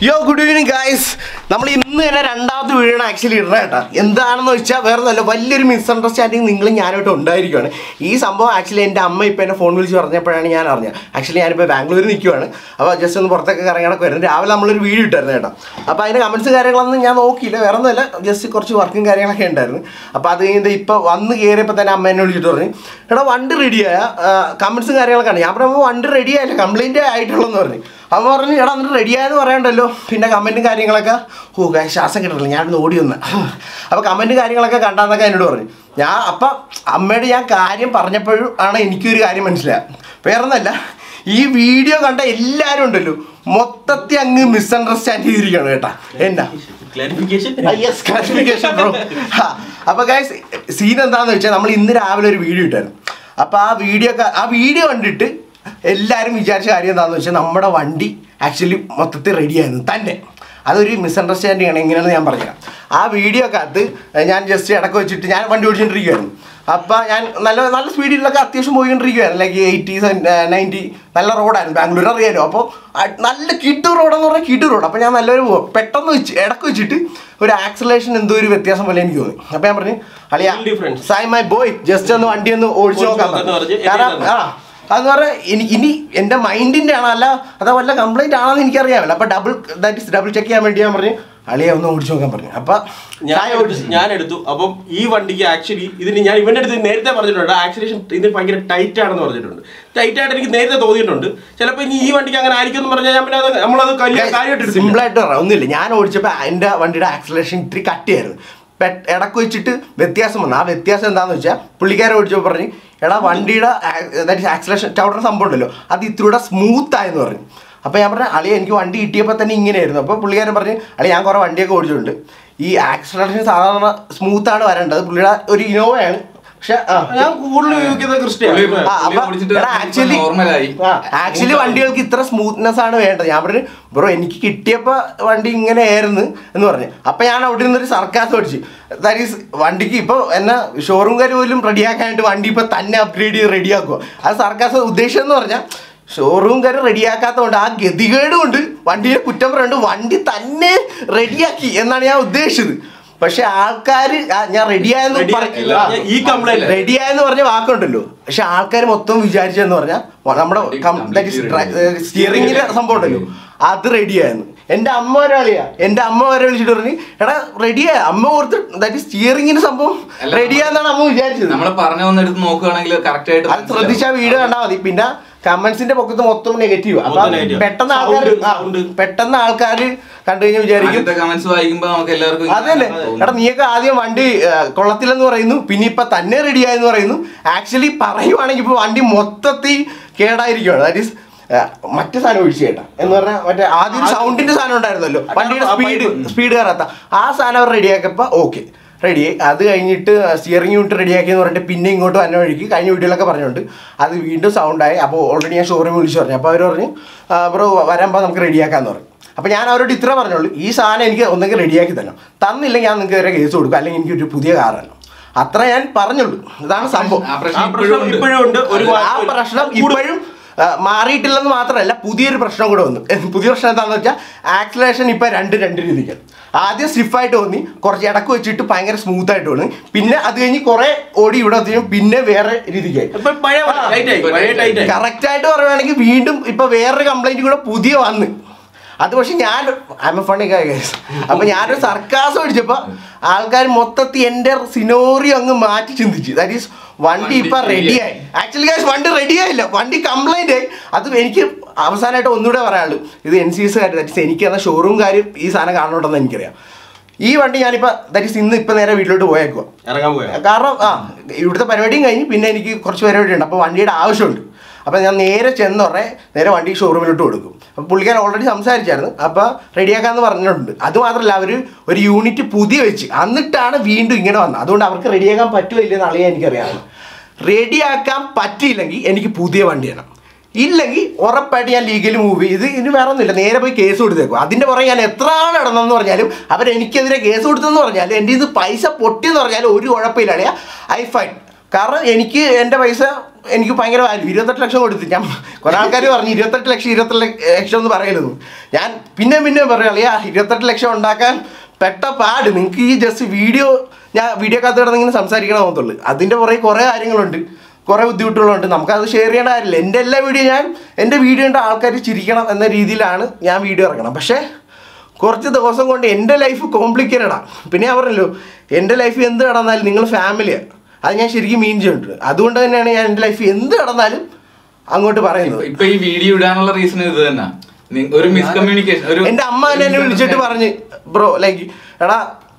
യോ good evening guys നമ്മൾ ഇന്ന് തന്നെ രണ്ടാമത്തെ വീഡിയോ ആക്ച്വലി ഇടുന്നത് കേട്ടോ എന്താണെന്ന് വെച്ചാൽ വേറെ നല്ല വലിയൊരു മിസ്അണ്ടർസ്റ്റാൻഡിങ് നിങ്ങളും ഞാനായിട്ട് ഉണ്ടായിരിക്കുകയാണ് ഈ സംഭവം ആക്ച്വലി എൻ്റെ അമ്മ ഇപ്പോൾ എന്നെ ഫോൺ വിളിച്ച് പറഞ്ഞപ്പോഴാണ് ഞാൻ അറിഞ്ഞത് ആക്ച്വലി ഞാനിപ്പോൾ ബാംഗ്ലൂരിൽ നിൽക്കുവാണ് അപ്പോൾ ജസ്റ്റ് ഒന്ന് പുറത്തൊക്കെ കറങ്ങാനൊക്കെ വരുന്നത് രാവിലെ നമ്മളൊരു വീഡിയോ ഇട്ടായിരുന്നു കേട്ടോ അപ്പോൾ അതിൻ്റെ കമൻസ് കാര്യങ്ങളൊന്നും ഞാൻ നോക്കിയില്ല വേറെ ഒന്നുമല്ല ജസ്റ്റ് കുറച്ച് വർക്കും കാര്യങ്ങളൊക്കെ ഉണ്ടായിരുന്നു അപ്പോൾ അത് കഴിഞ്ഞിട്ട് ഇപ്പോൾ വന്ന് കയറിയപ്പോൾ തന്നെ അമ്മ എന്നെ വിളിച്ചിട്ട് പറഞ്ഞു എടാ വണ്ടി റെഡിയായ കമൻസും കാര്യങ്ങളൊക്കെ ആണ് ഞാൻ പറയുമ്പോൾ വണ്ടി റെഡി ആയില്ല കംപ്ലൈൻറ്റ് ആയിട്ടുള്ളതെന്ന് പറഞ്ഞു അവൻ പറഞ്ഞു എടാ എന്നിട്ട് റെഡിയായെന്ന് പറയണ്ടല്ലോ പിന്നെ കമൻറ്റും കാര്യങ്ങളൊക്കെ ഓ ഗായ് ശ്വാസം കിട്ടില്ല ഞാനൊന്ന് ഓടി വന്ന് അപ്പോൾ കമൻറ്റും കാര്യങ്ങളൊക്കെ കണ്ടാന്നൊക്കെ എന്നോട് പറഞ്ഞു ഞാൻ അപ്പം അമ്മയോട് ഞാൻ കാര്യം പറഞ്ഞപ്പോഴും ആണ് എനിക്കൊരു കാര്യം മനസ്സിലായത് വേറൊന്നല്ല ഈ വീഡിയോ കണ്ട എല്ലാവരും ഉണ്ടല്ലോ മൊത്തത്തിൽ അങ്ങ് മിസ്അണ്ടർസ്റ്റാൻഡ് ചെയ്തിരിക്കുകയാണ് കേട്ടാ എന്നാ ക്ലാരിഫിക്കേഷൻ യെസ് ക്ലാസിഫിക്കേഷൻ ബ്രോ അപ്പോൾ ഗൈസ് സീൻ എന്താണെന്ന് വെച്ചാൽ നമ്മൾ ഇന്ന് രാവിലെ ഒരു വീഡിയോ ഇട്ടായിരുന്നു അപ്പോൾ ആ വീഡിയോ ആ വീഡിയോ കണ്ടിട്ട് എല്ലാവരും വിചാരിച്ച കാര്യം എന്താണെന്ന് വെച്ചാൽ നമ്മുടെ വണ്ടി ആക്ച്വലി മൊത്തത്തിൽ റെഡിയായിരുന്നു തന്നെ അതൊരു മിസ്അണ്ടർസ്റ്റാൻഡിങ് ആണ് എങ്ങനെയാണെന്ന് ഞാൻ പറഞ്ഞുതരാം ആ വീഡിയോ അകത്ത് ഞാൻ ജസ്റ്റ് ഇടക്ക് വെച്ചിട്ട് ഞാൻ വണ്ടി ഓടിച്ചുകൊണ്ടിരിക്കുവായിരുന്നു അപ്പോൾ ഞാൻ നല്ല നല്ല സ്പീഡിലൊക്കെ അത്യാവശ്യം പോയിക്കൊണ്ടിരിക്കുവായിരുന്നു ലൈക്ക് എയ്റ്റി നയൻറ്റി നല്ല റോഡായിരുന്നു ബാംഗ്ലൂർ അറിയാലോ അപ്പോൾ നല്ല കിട്ടു റോഡെന്ന് പറഞ്ഞാൽ കിട്ടു റോഡ് അപ്പോൾ ഞാൻ നല്ലൊരു പോകും പെട്ടെന്ന് വെച്ച് ഇടക്ക് വെച്ചിട്ട് ഒരു ആക്സലേഷൻ എന്തോ ഒരു വ്യത്യാസം പോലെ എനിക്ക് തോന്നി അപ്പോൾ ഞാൻ പറഞ്ഞു അളിയാ Little difference. Sai my boy just ഒന്ന് വണ്ടി ഒന്ന് ഓടിച്ചു ഓടിച്ച് നോക്കാൻ നോക്കാന്ന് പറഞ്ഞു. പറഞ്ഞ് കാരണം എന്നെ ആ അതെന്ന് പറഞ്ഞാൽ ഇനി ഇനി എൻ്റെ മൈൻഡിൻ്റെ ആണോ അല്ല അതോ വല്ല കംപ്ലൈൻറ്റ് ആണെന്ന് എനിക്കറിയാമല്ലോ അപ്പോൾ double that is double check ചെയ്യാൻ വേണ്ടി ഞാൻ പറഞ്ഞു അളിയെ ഒന്ന് ഓടിച്ചു നോക്കാൻ പറഞ്ഞു അപ്പോൾ ഞാൻ ചായ എടുത്തു ഓടിച്ചു ഞാൻ എടുത്തു അപ്പം ഈ വണ്ടിക്ക് ആക്ച്വലി ഇതിന് ഞാൻ ഇവന്റെ അടുത്ത് നേരത്തെ പറഞ്ഞിട്ടുണ്ട് ആക്സിലേഷൻ ഇതിന് ഭയങ്കര ടൈറ്റ് ആണെന്ന് പറഞ്ഞിട്ടുണ്ട് ടൈറ്റ് ആയിട്ട് എനിക്ക് നേരത്തെ തോന്നിയിട്ടുണ്ട് ചിലപ്പോൾ ഇനി ഈ വണ്ടിക്ക് അങ്ങനെ ആയിരിക്കും എന്ന് പറഞ്ഞാൽ ഞാൻ പിന്നെ അത് നമ്മളത് വലിയ കാര്യമായിട്ട് സിമ്പിൾ എടുത്തില്ല ആയിട്ട് പറയാം ഒന്നുമില്ല ഞാൻ ഓടിച്ചപ്പോൾ എൻ്റെ വണ്ടിയുടെ ആക്സലേഷൻ ഇത്തിരി കട്ടിയായിരുന്നു പെ- ഇടക്ക് വെച്ചിട്ട് വ്യത്യാസം വന്നു ആ വ്യത്യാസം എന്താണെന്ന് വെച്ചാൽ പുള്ളിക്കാരൻ ഓടിച്ചപ്പോൾ പറഞ്ഞു എടാ വണ്ടിയുടെ ദാറ്റ് ആക്സലേഷൻ ചവിടുന്ന സംഭവം ഉണ്ടല്ലോ അത് ഇത്തിരി സ്മൂത്ത് ആയെന്ന് പറഞ്ഞു അപ്പോൾ ഞാൻ പറഞ്ഞു അളിയ എനിക്ക് വണ്ടി കിട്ടിയപ്പോൾ തന്നെ ഇങ്ങനെയായിരുന്നു അപ്പോൾ പുള്ളിക്കാരൻ പറഞ്ഞു അളിയ ഞാൻ കുറേ വണ്ടിയൊക്കെ ഓടിച്ചിട്ടുണ്ട് ഈ ആക്സലേഷൻ സാധാരണ സ്മൂത്താണ് വരേണ്ടത് പുള്ളിയുടെ ഒരു ഇനോവയാണ് പക്ഷെ ആ ഞാൻ കൂടുതൽ ഉപയോഗിക്കുന്നത് ക്രിസ്റ്റയാണ് പുള്ളി- ആ, പുള്ളി അപ്പൊ ഓടിച്ചിട്ട് എടാ, actually- നോർമലായി. ആ, ആക്ച്വലി വണ്ടികൾക്ക് ഇത്ര സ്മൂത്ത്നെസ് ആണ് വേണ്ടത് ഞാൻ പറഞ്ഞു ബ്രോ എനിക്ക് കിട്ടിയപ്പോ വണ്ടി ഇങ്ങനെ ആയിരുന്നു എന്ന് പറഞ്ഞു അപ്പൊ ഞാൻ അവിടെ നിന്നൊരു സർക്കാസ് ഓടിച്ചു ദാറ്റ് ഈസ് വണ്ടിക്ക് ഇപ്പൊ എന്നെ ഷോറൂംകാർ പോലും റെഡിയാക്കാനായിട്ട് വണ്ടി ഇപ്പൊ തന്നെ അപ്ഗ്രേഡ് ചെയ്ത് റെഡിയാക്കുക അത് സർക്കാസ് ഉദ്ദേശം എന്ന് പറഞ്ഞാൽ ഷോറൂംകാർ റെഡിയാക്കാത്തതുകൊണ്ട് ആ ഗതികേട് കൊണ്ട് വണ്ടിയെ കുറ്റം പറയുന്നുണ്ട് വണ്ടി തന്നെ റെഡിയാക്കി എന്നാണ് ഞാൻ ഉദ്ദേശിച്ചത് പക്ഷെ ആൾക്കാർ ഞാൻ റെഡിയായെന്ന് റെഡിയാക്കില്ല. ഈ complaint. റെഡിയായെന്ന് പറഞ്ഞ വാക്കുണ്ടല്ലോ പക്ഷെ ആൾക്കാർ മൊത്തം വിചാരിച്ചെന്ന് പറഞ്ഞാൽ നമ്മുടെ സ്റ്റിയറിംഗിന്റെ സംഭവം ഉണ്ടല്ലോ അത് റെഡിയായിരുന്നു എൻ്റെ അമ്മ ഒരാളിയാ എൻ്റെ അമ്മ വരെ വിളിച്ചിട്ട് പറഞ്ഞു എടാ റെഡിയാ അമ്മ ഓർത്ത് ദാറ്റ് സ്റ്റിയറിംഗിന്റെ സംഭവം അല്ല, റെഡിയാന്നാണ് അമ്മ വിചാരിച്ചത് നമ്മള് പറഞ്ഞു വന്നെടുത്ത് നോക്കുകയാണെങ്കിൽ കറക്റ്റ് ആയിട്ട് അത് ശ്രദ്ധിച്ചാ വീഡിയോ കണ്ടാൽ മതി പിന്നെ കമന്റ്സിന്റെ പൊക്കത്ത് മൊത്തം നെഗറ്റീവ് അപ്പൊ മൊത്തം negative. പെട്ടെന്ന് ആൾക്കാർ Sound, sound. പെട്ടെന്ന് ആൾക്കാർ കണ്ടു കഴിഞ്ഞാൽ വിചാരിക്കും ആദ്യത്തെ കമന്റ്സ് വായിക്കുമ്പോ നമുക്ക് എല്ലാവർക്കും അതല്ലേ എടാ നീയൊക്കെ ആദ്യം വണ്ടി ആ, കൊള്ളത്തില്ലെന്ന് പറയുന്നു പിന്നെ ഇപ്പൊ തന്നെ റെഡിയായെന്ന് പറയുന്നു ആക്ച്വലി പറയുവാണെങ്കിൽ ഇപ്പൊ വണ്ടി മൊത്തത്തിൽ കേടായിരിക്കുകയാണ് ദാറ്റ് ഈസ് മറ്റു സാധനം ഒഴിച്ചു കേട്ടാ എന്ന് പറഞ്ഞാൽ മറ്റേ ആദ്യം സൗണ്ടിന്റെ സാധനം ഉണ്ടായിരുന്നല്ലോ വണ്ടിയുടെ ആ സ്പീഡ് pipe. സ്പീഡ് കയറാത്ത ആ സാധനം റെഡിയാക്കിയപ്പോൾ ഓക്കെ റെഡി അത് കഴിഞ്ഞിട്ട് സ്റ്റിയറിംഗ് യൂണിറ്റ് റെഡിയാക്കിയെന്ന് പറഞ്ഞിട്ട് പിന്നെ ഇങ്ങോട്ട് വന്ന വഴിക്ക് കഴിഞ്ഞ വീഡിയോയിലൊക്കെ പറഞ്ഞുകൊണ്ട് അത് വീണ്ടും സൗണ്ടായി അപ്പോൾ ഓൾറെഡി ഞാൻ ഷോറൂമിൽ വിളിച്ച് പറഞ്ഞു അപ്പോൾ അവർ പറഞ്ഞു ബ്രോ വരുമ്പോൾ നമുക്ക് റെഡിയാക്കാമെന്ന് പറഞ്ഞു അപ്പോൾ ഞാൻ അവരോട് ഇത്ര പറഞ്ഞോളൂ ഈ സാധനം എനിക്ക് ഒന്നെങ്കിൽ റെഡിയാക്കി തരണം തന്നില്ലെങ്കിൽ ഞാൻ നിങ്ങൾക്ക് വരെ കേസ് കൊടുക്കും അല്ലെങ്കിൽ എനിക്ക് ഒരു പുതിയ കാർ തരണം അത്ര ഞാൻ പറഞ്ഞുള്ളൂ ഇതാണ് സംഭവം ആ ആ പ്രശ്നം പ്രശ്നം ഇപ്പോഴും ഉണ്ട്. ഇപ്പോഴും ഉണ്ട് ഒരു ആ മാറ്റവും ഇല്ല. പ്രശ്നം ഇപ്പോഴും ആ, മാറിയിട്ടില്ലെന്ന് മാത്രമല്ല പുതിയൊരു പ്രശ്നം കൂടെ വന്നു പുതിയ പ്രശ്നം എന്താണെന്ന് വെച്ചാൽ ആക്സിലേഷൻ ഇപ്പം രണ്ട് രണ്ട് രീതിക്കാണ് ആദ്യം സ്റ്റിഫായിട്ട് തോന്നി കുറച്ച് ഇടക്ക് വെച്ചിട്ട് ഭയങ്കര സ്മൂത്ത് ആയിട്ട് തോന്നി പിന്നെ അത് കഴിഞ്ഞ് കുറെ ഓടി ഇവിടെ എത്തിയും പിന്നെ വേറെ രീതിക്കായി ഇപ്പൊ പഴയ ടൈറ്റ് ആയി പഴയ ടൈറ്റ് ആയി കറക്റ്റ് ആയിട്ട് പറയുകയാണെങ്കിൽ വീണ്ടും ഇപ്പൊ വേറൊരു കംപ്ലൈന്റ് കൂടെ പുതിയ വന്ന് അത് പക്ഷെ ഞാൻ ഐ എ ഫണി ഗൈസ് അപ്പൊ ഞാനൊരു സർക്കാസ് അടിച്ചപ്പോ ആൾക്കാർ മൊത്തത്തിൽ എന്റെ സിനോറിയോ അങ്ങ് മാറ്റി ചിന്തിച്ചു ദാറ്റ് ഈസ് വണ്ടി ഇപ്പൊ വണ്ടി റെഡിയായി ആക്ച്വലി ഗൈസ് വണ്ടി റെഡി ആയില്ല വണ്ടി കംപ്ലൈന്റ് ആയി അത് എനിക്ക് അവസാനമായിട്ട് ഒന്നുകൂടെ പറയാനുള്ളൂ ഇത് എൻ സി എസ് കാര്യം ദാറ്റ് എനിക്ക് എന്ന ഷോറൂം കാര്യം ഈ സാധനം കാണണമെന്ന് എനിക്കറിയാം ഈ വണ്ടി ഞാനിപ്പോ ദാറ്റ് ഈസ് ഇന്ന് ഇപ്പൊ നേരെ വീട്ടിലോട്ട് പോയേക്കുക ഇറങ്ങാൻ പോയാ കാരണം ആ ഇവിടുത്തെ പരിപാടിയും കഴിഞ്ഞ് പിന്നെ എനിക്ക് കുറച്ച് പരിപാടി ഉണ്ട് അപ്പോൾ വണ്ടിയുടെ ആവശ്യമുണ്ട് അപ്പോൾ ഞാൻ നേരെ ചെന്നുറേ നേരെ വണ്ടി ഷോറൂമിലോട്ട് കൊടുക്കും അപ്പോൾ പുള്ളിക്കാരൻ ഓൾറെഡി സംസാരിച്ചായിരുന്നു അപ്പോൾ റെഡിയാക്കാമെന്ന് പറഞ്ഞിട്ടുണ്ട് അത് മാത്രമല്ല അവർ ഒരു യൂണിറ്റ് പുതിയ വെച്ച് എന്നിട്ടാണ് വീണ്ടും ഇങ്ങനെ വന്നത് അതുകൊണ്ട് അവർക്ക് റെഡിയാക്കാൻ പറ്റുമോ ഇല്ലെന്ന് അറിയാൻ എനിക്കറിയാം റെഡിയാക്കാൻ പറ്റിയില്ലെങ്കിൽ എനിക്ക് പുതിയ വണ്ടി വേണം ഇല്ലെങ്കിൽ ഉറപ്പായിട്ട് ഞാൻ ലീഗലി മൂവ് ചെയ്ത് ഇനി വേറെ ഒന്നുമില്ല നേരെ പോയി കേസ് കൊടുത്തേക്കും അതിൻ്റെ പുറകെ ഞാൻ എത്ര ആൾ ഇടണമെന്ന് പറഞ്ഞാലും അവർ എനിക്കെതിരെ കേസ് കൊടുത്തെന്ന് പറഞ്ഞാലും എൻ്റെ ഇത് പൈസ പൊട്ടിയെന്ന് പറഞ്ഞാലും ഒരു കുഴപ്പമില്ല ഐ ഫൈൻ കാരണം എനിക്ക് എൻ്റെ പൈസ എനിക്ക് ഭയങ്കര വാല്യൂ ഇരുപത്തെട്ട് ലക്ഷം കൊടുത്തു ഞാൻ കുറെ ആൾക്കാർ പറഞ്ഞു ഇരുപത്തെട്ട് ലക്ഷം ഇരുപത്തെട്ട് ലക്ഷം എന്ന് പറയരുത് ഞാൻ പിന്നെ പിന്നെ പറയാ ഇരുപത്തെട്ട് ലക്ഷം ഉണ്ടാക്കാൻ പെട്ട പാട് നിങ്ങൾക്ക് ഈ ജസ്റ്റ് വീഡിയോ ഞാൻ വീഡിയോ കത്ത് കിടന്നിങ്ങനെ സംസാരിക്കണം തോന്നത്തുള്ളൂ അതിൻ്റെ പുറകെ കുറേ കാര്യങ്ങളുണ്ട് കുറേ ബുദ്ധിമുട്ടുകളുണ്ട് നമുക്കത് ഷെയർ ചെയ്യേണ്ട കാര്യമില്ല എൻ്റെ എല്ലാ വീഡിയോ ഞാൻ എൻ്റെ വീഡിയോ കണ്ട ആൾക്കാർ ചിരിക്കണം എന്ന രീതിയിലാണ് ഞാൻ വീഡിയോ ഇറക്കണം പക്ഷേ കുറച്ച് ദിവസം കൊണ്ട് എൻ്റെ ലൈഫ് കോംപ്ലിക്കേറ്റഡാണ് പിന്നെ ഞാൻ പറഞ്ഞല്ലോ എൻ്റെ ലൈഫ് എന്ത് നടന്നാലും നിങ്ങൾ ഫാമിലിയാണ് അത് ഞാൻ ശരിക്കും മീൻ ചെയ്യുന്നുണ്ട് അതുകൊണ്ട് തന്നെയാണ് ഞാൻ എൻ്റെ ലൈഫ് എന്ത് നടന്നാലും അങ്ങോട്ട് പറയുന്നത് ഇപ്പൊ ഈ വീഡിയോ ഇടാനുള്ള റീസൺ ഇത് തന്നെ നി- ഒരു മിസ്കമ്മ്യൂണിക്കേഷൻ ഒരു എൻ്റെ അമ്മ തന്നെ എന്നെ വിളിച്ചിട്ട് പറഞ്ഞ് ബ്രോ ലൈക്ക് എടാ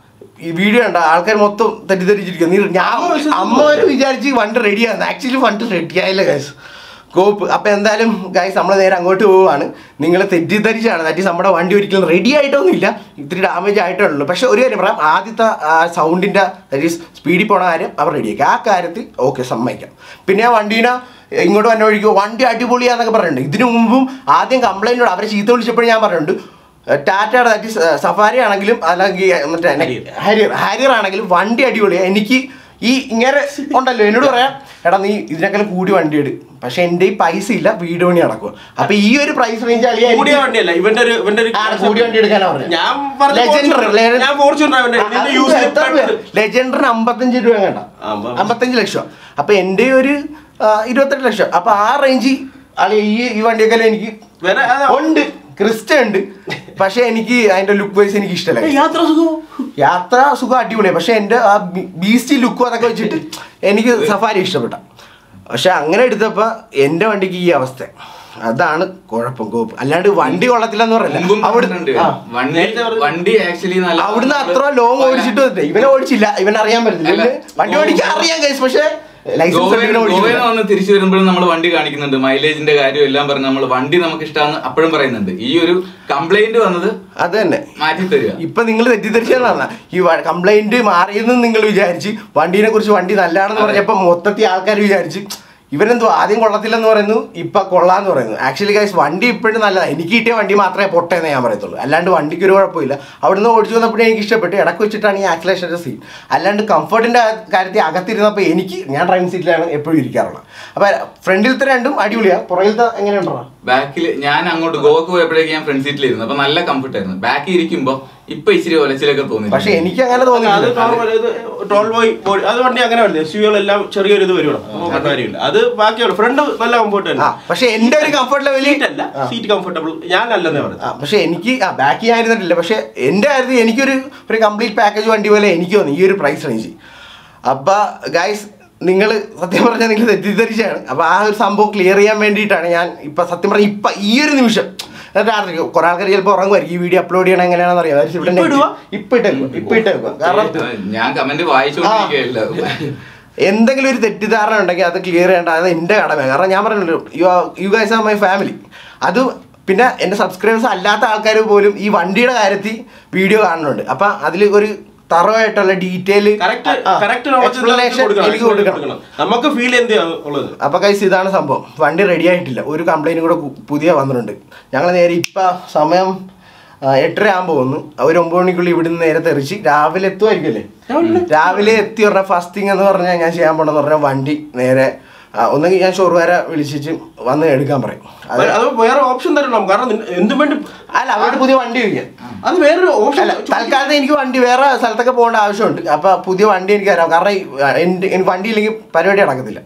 ഈ വീഡിയോ ഉണ്ടോ ആൾക്കാർ മൊത്തം തെറ്റിദ്ധരിച്ചിരിക്കും നീ ഞാൻ അമ്മ വരെ വിചാരിച്ച് ഫണ്ട് റെഡിയാണ് ആക്ച്വലി ഫണ്ട് റെഡി ആയില്ല ഗൈസ് കോപ്പ് അപ്പം എന്തായാലും ഗൈസ് നമ്മൾ നേരെ അങ്ങോട്ട് പോവുകയാണ് നിങ്ങൾ തെറ്റിദ്ധരിച്ചാണ് ദാറ്റ് നമ്മുടെ വണ്ടി ഒരിക്കലും റെഡി ആയിട്ടൊന്നുമില്ല ഇത്തിരി ഡാമേജ് ആയിട്ടേ ഉള്ളൂ പക്ഷേ ഒരു കാര്യം പറയാം ആദ്യത്തെ സൗണ്ടിൻ്റെ ദാറ്റ് ഈസ് സ്പീഡിൽ പോണ കാര്യം അവർ റെഡിയാക്കി ആ കാര്യത്തിൽ ഓക്കെ സമ്മതിക്കാം പിന്നെ ആ വണ്ടീനെ ഇങ്ങോട്ട് വന്ന വഴിക്ക് വണ്ടി അടിപൊളിയാന്നൊക്കെ പറഞ്ഞിട്ടുണ്ട് ഇതിനു മുമ്പും ആദ്യം കംപ്ലൈൻറ്റോട് അവരെ ചീത്ത വിളിച്ചപ്പോഴും ഞാൻ പറഞ്ഞിട്ടുണ്ട് ടാറ്റയുടെ ദാറ്റ് ഈസ് സഫാരി ആണെങ്കിലും അല്ലെങ്കിൽ മറ്റേ ഹാരിയർ ഹാരിയർ ആണെങ്കിലും വണ്ടി അടിപൊളിയാണ് എനിക്ക് ഈ ഇങ്ങനെ ഉണ്ടല്ലോ എന്നോട് പറയാം എടാ നീ ഇതിനേക്കാളും കൂടി വണ്ടി എടു പക്ഷെ എൻ്റെ ഈ പൈസ ഇല്ല വീട് പണി നടക്കുക അപ്പൊ ഈ ഒരു പ്രൈസ് റേഞ്ച് കൂടിയ വണ്ടിയല്ല ഇവന്റെ ഒരു ഇവന്റെ ഒരു കൂടി വണ്ടി എടുക്കാനാ പറഞ്ഞത് ഞാൻ പറഞ്ഞ Legender, Fortuner. Legender. ഞാൻ ഫോർച്യൂണർ അവന്റെ നിന്റെ യൂസ് ലെജൻഡറിന് അമ്പത്തഞ്ച് രൂപ കണ്ട ആ, അമ്പ- അമ്പത്തഞ്ച് ലക്ഷം അപ്പൊ എൻ്റെ ഒരു ആ, ഇരുപത്തെട്ട് ലക്ഷം അപ്പൊ ആ റേഞ്ചിൽ അല്ലെ ഈ ഈ വണ്ടിയൊക്കെ എനിക്ക് വേറെ അതാ. ഉണ്ട് ക്രിസ്റ്റ ഉണ്ട് പക്ഷെ എനിക്ക് അതിന്റെ ലുക്ക് വൈസ് എനിക്ക് ഇഷ്ടമല്ല യാത്ര സുഖമോ യാത്ര സുഖം അടിപൊളിയാണ് പക്ഷെ എൻ്റെ ആ ബീസ്റ്റി ലുക്കും അതൊക്കെ വെച്ചിട്ട് എനിക്ക് സഫാരി ഇഷ്ടപ്പെട്ട പക്ഷെ അങ്ങനെ എടുത്തപ്പോൾ എൻ്റെ വണ്ടിക്ക് ഈ അവസ്ഥ അതാണ് കുഴപ്പം കോപ്പ് അല്ലാണ്ട് വണ്ടി കൊള്ളത്തില്ലെന്ന് മുമ്പും പറയല്ല അവിടെ പറഞ്ഞിട്ടുണ്ട്. ആ. വണ്ടി നേരത്തെ പറഞ്ഞു. വണ്ടി ആക്ച്വലി നല്ല അവിടുന്ന് അത്ര ലോങ് ഓടിച്ചിട്ട് വന്നിട്ട് ഇവനെ ഓടിച്ചില്ല ഇവൻ അറിയാൻ പറ്റില്ല അല്ല. ഇവന് വണ്ടി ഓടിക്കാൻ അറിയാം ഗൈസ് പക്ഷെ ലൈസൻസ് ഗോവയിൽ ഗോവയിൽ വന്ന് തിരിച്ചു വരുമ്പോഴും നമ്മൾ വണ്ടി കാണിക്കുന്നുണ്ട് മൈലേജിന്റെ കാര്യം എല്ലാം പറഞ്ഞ് നമ്മൾ വണ്ടി നമുക്ക് ഇഷ്ടമാണ് അപ്പോഴും പറയുന്നുണ്ട് ഈ ഒരു കംപ്ലൈന്റ് വന്നത് അത് തന്നെ മാറ്റി തരിക ഇപ്പൊ നിങ്ങൾ തെറ്റിദ്ധരിച്ചതാണ് ഈ കംപ്ലൈന്റ് മാറിയെന്ന് നിങ്ങൾ വിചാരിച്ച് വണ്ടീനെ കുറിച്ച് വണ്ടി നല്ലതാണെന്ന് അതെ. പറഞ്ഞപ്പോ മൊത്തത്തിൽ ആൾക്കാർ വിചാരിച്ച് ഇവരെന്തോ ആദ്യം കൊള്ളത്തില്ലെന്ന് പറയുന്നു ഇപ്പൊ കൊള്ളാന്ന് പറയുന്നു ആക്ച്വലി ഗൈസ് വണ്ടി ഇപ്പോഴും നല്ലതാണ് എനിക്ക് കിട്ടിയ വണ്ടി മാത്രമേ പൊട്ടേന്ന് ഞാൻ പറയത്തുള്ളൂ അല്ലാണ്ട് വണ്ടിക്ക് ഒരു കുഴപ്പമില്ല അവിടുന്ന് ഓടിച്ചു വന്നപ്പോഴേ എനിക്ക് ഇഷ്ടപ്പെട്ടു ഇടക്ക് വെച്ചിട്ടാണ് ഈ ആക്സിലേഷൻ്റെ സീൻ അല്ലാണ്ട് കംഫർട്ടിന്റെ കാര്യത്തിൽ അകത്തിരുന്നപ്പോൾ എനിക്ക് ഞാൻ ഡ്രൈവിംഗ് സീറ്റിലാണ് എപ്പോഴും ഇരിക്കാറുള്ളത് അപ്പൊ ഫ്രണ്ടിലത്തെ രണ്ടും അടിപൊളിയാണ് പുറകിലത്തെ എങ്ങനെയുണ്ടോ ബാക്കിൽ ഞാൻ അങ്ങോട്ട് ഗോവക്ക് പോയപ്പോഴേക്ക് ഞാൻ ഫ്രണ്ട് സീറ്റിലിരുന്നു അപ്പൊ നല്ല കംഫർട്ട് ആയിരുന്നു ബാക്കിൽ ഇരിക്കുമ്പോ ഇപ്പൊ ഇച്ചിരി ഒലച്ചിലൊക്കെ തോന്നി പക്ഷെ എനിക്ക് അങ്ങനെ അത് തോന്നിയില്ല normal ഇത് ടോൾ ബോയ് ബോഡി അത് വണ്ടി അങ്ങനെ വരില്ല എസ് എല്ലാം ചെറിയൊരു ഇത് വരുവാണ് നോക്കേണ്ട കാര്യമില്ല അത് ബാക്കിയുള്ള ഫ്രണ്ട് നല്ല കംഫർട്ട് ആ തന്നെ പക്ഷെ എന്റെ ഒരു കംഫർട്ട് ലെവലിൽ സീറ്റ് അല്ല സീറ്റ് കംഫർട്ടബിൾ ഞാൻ നല്ലതേ പറയുന്നത് ആ പക്ഷെ എനിക്ക് ആ ബാക്കി ആയിരുന്നിട്ടില്ല പക്ഷെ എൻ്റെ കാര്യത്തിൽ എനിക്കൊരു ഒരു കംപ്ലീറ്റ് പാക്കേജ് വണ്ടി പോലെ എനിക്ക് തോന്നി ഈ ഒരു പ്രൈസ് റേഞ്ച് അപ്പം ഗൈസ് നിങ്ങൾ സത്യം പറഞ്ഞാൽ നിങ്ങൾ തെറ്റിദ്ധരിച്ചാണ് അപ്പോൾ ആ ഒരു സംഭവം ക്ലിയർ ചെയ്യാൻ വേണ്ടിയിട്ടാണ് ഞാൻ ഇപ്പം സത്യം പറഞ്ഞാൽ ഇപ്പം ഈ ഒരു നിമിഷം രാത്രി കുറെ ആൾക്കാർ ചിലപ്പോൾ ഉറങ്ങുമായിരിക്കും ഈ വീഡിയോ അപ്ലോഡ് ചെയ്യണം എങ്ങനെയാണെന്ന് അറിയാം അതായത് ഇവിടെ ഇപ്പൊ ഇടുവാ? ഇപ്പം ഇട്ടേക്കും ഇപ്പം ഇട്ടേക്കും കാരണം ഞാൻ കമന്റ് വായിച്ചുകൊണ്ടിരിക്കുകയല്ല എന്തെങ്കിലും ഒരു തെറ്റിദ്ധാരണ ഉണ്ടെങ്കിൽ അത് ക്ലിയർ ചെയ്യേണ്ട അത് എൻ്റെ കടമയാണ് കാരണം ഞാൻ പറഞ്ഞല്ലോ you you guys are my family അത് പിന്നെ എൻ്റെ സബ്സ്ക്രൈബേഴ്സ് അല്ലാത്ത ആൾക്കാർ പോലും ഈ വണ്ടിയുടെ കാര്യത്തിൽ വീഡിയോ കാണുന്നുണ്ട് അപ്പം അതിൽ ഒരു തറവായിട്ടുള്ള ഡീറ്റെയിൽ കറക്റ്റ് കറക്റ്റ് എക്സ്പ്ലനേഷൻ എനിക്ക് കൊടുക്കണം നമുക്ക് ഫീൽ എന്താണ് ഉള്ളത് അപ്പോൾ കൈസ് ഇതാണ് സംഭവം വണ്ടി റെഡി ആയിട്ടില്ല ഒരു കംപ്ലൈൻറ്റും കൂടെ കു- പുതിയ വന്നിട്ടുണ്ട് ഞങ്ങൾ നേരെ ഇപ്പം സമയം ആ, എട്ടര ആകുമ്പോൾ വന്നു ഒരു ഒമ്പത് മണിക്കുള്ളിൽ ഇവിടുന്ന് നേരെ തെറിച്ച് രാവിലെ എത്തുമായിരിക്കുമല്ലേ രാവിലെ എത്തി പറഞ്ഞാൽ ഫസ്റ്റിംഗ് എന്ന് പറഞ്ഞാൽ ഞാൻ ചെയ്യാൻ പോണെന്ന് പറഞ്ഞാൽ വണ്ടി നേരെ ആ, ഒന്നെങ്കിൽ ഞാൻ ഷോറുകാരെ വിളിച്ചിട്ട് വന്ന് എടുക്കാൻ പറയും അത് അത് വേറെ ഓപ്ഷൻ തരണം കാരണം നിൻ- എന്തും വേണ്ടി അല്ല അവരുടെ പുതിയ വണ്ടി വയ്ക്കാം അത് വേറൊരു ഓപ്ഷൻ അല്ല തൽക്കാലത്ത് എനിക്ക് വണ്ടി വേറെ സ്ഥലത്തൊക്കെ പോകേണ്ട ആവശ്യമുണ്ട് അപ്പൊ പുതിയ വണ്ടി എനിക്ക് തരാം കാരണം ഈ, ആ, എൻ്റെ എനിക്ക് വണ്ടി ഇല്ലെങ്കിൽ പരിപാടി നടക്കത്തില്ല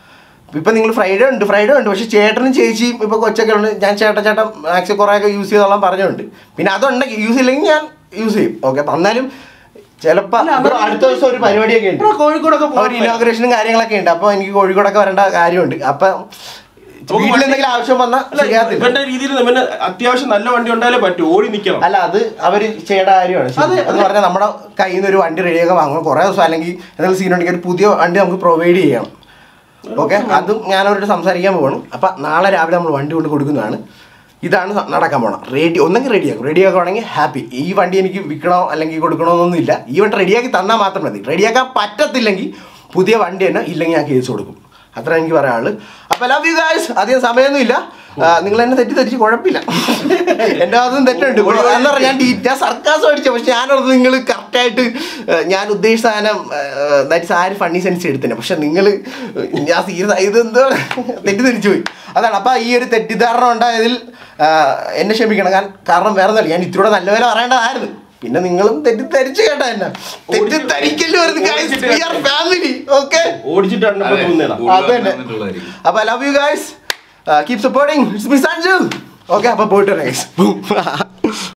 ഇപ്പൊ നിങ്ങൾ ഫ്രൈഡേ ഉണ്ട് ഫ്രൈഡേ ഉണ്ട് പക്ഷെ ചേട്ടനും ചേച്ചിയും ഇപ്പൊ കൊച്ചൊക്കെ ഉണ്ട് ഞാൻ ചേട്ടൻ ചേട്ടൻ മാക്സ് കുറെ ഒക്കെ യൂസ് ചെയ്തോളാം പറഞ്ഞുണ്ട് പിന്നെ അതുണ്ടെങ്കിൽ യൂസ് ഇല്ലെങ്കിൽ ഞാൻ യൂസ് ചെയ്യും ഓക്കെ എന്നാലും ചിലപ്പോ അല്ല, ഇപ്പൊ അടുത്ത ദിവസം ഒരു പരിപാടിയൊക്കെ ഉണ്ട് ഇവിടെ കോഴിക്കോടൊക്കെ ഒരു ഇനോഗ്രേഷനും കാര്യങ്ങളൊക്കെ ഉണ്ട് അപ്പൊ എനിക്ക് കോഴിക്കോടൊക്കെ വരേണ്ട കാര്യമുണ്ട് അപ്പൊ വീട്ടിൽ എന്തെങ്കിലും ആവശ്യം വന്നാൽ ചെയ്യാത്തില്ല ഇവന്റെ രീതിയിൽ ഇവന് അത്യാവശ്യം നല്ല വണ്ടി ഉണ്ടായാലേ പറ്റൂ ഓടി നിൽക്കണം അല്ല അത് അവര് ചെയ്യേണ്ട കാര്യമാണ് ശരി. അതെ, അത് പറഞ്ഞാൽ നമ്മുടെ കയ്യിൽ നിന്ന് ഒരു വണ്ടി റെഡിയൊക്കെ വാങ്ങണം കുറേ ദിവസം അല്ലെങ്കിൽ എന്തെങ്കിലും സീൻ ഉണ്ടെങ്കിൽ ഒരു പുതിയ വണ്ടി നമുക്ക് പ്രൊവൈഡ് ചെയ്യണം ഓക്കെ അതും ഞാൻ അവരോട് സംസാരിക്കാൻ പോകണം അപ്പം നാളെ രാവിലെ നമ്മൾ വണ്ടി കൊണ്ട് കൊടുക്കുന്നതാണ് ഇതാണ് സ- നടക്കാൻ പോണം റെഡി ഒന്നെങ്കിൽ റെഡിയാക്കും റെഡിയാക്കുവാണെങ്കിൽ ഹാപ്പി ഈ വണ്ടി എനിക്ക് വിൽക്കണോ അല്ലെങ്കിൽ കൊടുക്കണമെന്നൊന്നുമില്ല ഈ വണ്ടി റെഡിയാക്കി തന്നാൽ മാത്രം മതി റെഡിയാക്കാൻ പറ്റത്തില്ലെങ്കിൽ പുതിയ വണ്ടി തന്നെ ഇല്ലെങ്കിൽ ഞാൻ കേസ് കൊടുക്കും അത്ര എനിക്ക് പറയാനുള്ളൂ അപ്പൊ ലവ് യു ഗായ്സ് അധികം സമയമൊന്നുമില്ല ആ, നിങ്ങൾ എന്നെ തെറ്റിദ്ധരിച്ച് കുഴപ്പമില്ല എൻ്റെ ഭാഗത്തും തെറ്റുണ്ട് എന്താ പറയുക ഞാൻ ഡീ- ഞാൻ സർക്കാസ് അടിച്ചു പക്ഷെ ഞാനത് നിങ്ങൾ കറക്റ്റായിട്ട് ഞാൻ ഉദ്ദേശിച്ച സാധനം ദാറ്റ്സ് ആര് ഫണ്ണി സെൻസ് എടുത്തില്ല പക്ഷെ നിങ്ങൾ ഞാൻ സീരിയസ് ഇതെന്തോ തെറ്റിദ്ധരിച്ചു പോയി അതാണ് അപ്പൊ ഈ ഒരു തെറ്റിദ്ധാരണ ഉണ്ടായതിൽ ആ, എന്നെ ക്ഷമിക്കണം കാരണം കാരണം വേറെ ഒന്നുമല്ല ഞാൻ ഇത്തിരി നല്ല വില പറയേണ്ടതായിരുന്നു പിന്നെ നിങ്ങളും തെറ്റിദ്ധരിച്ചു കേട്ടോ എന്നെ തെറ്റിദ്ധരിക്കല് വരുന്നത് ഫാമിലി ഓക്കെ ഓടിച്ചിട്ടാണ് ഇപ്പൊ തോന്നുന്നേടാ അത് തന്നെ. അപ്പൊ love you guys keep supporting it's me Sanju okay അപ്പൊ പോയിട്ട് ഗൈസ്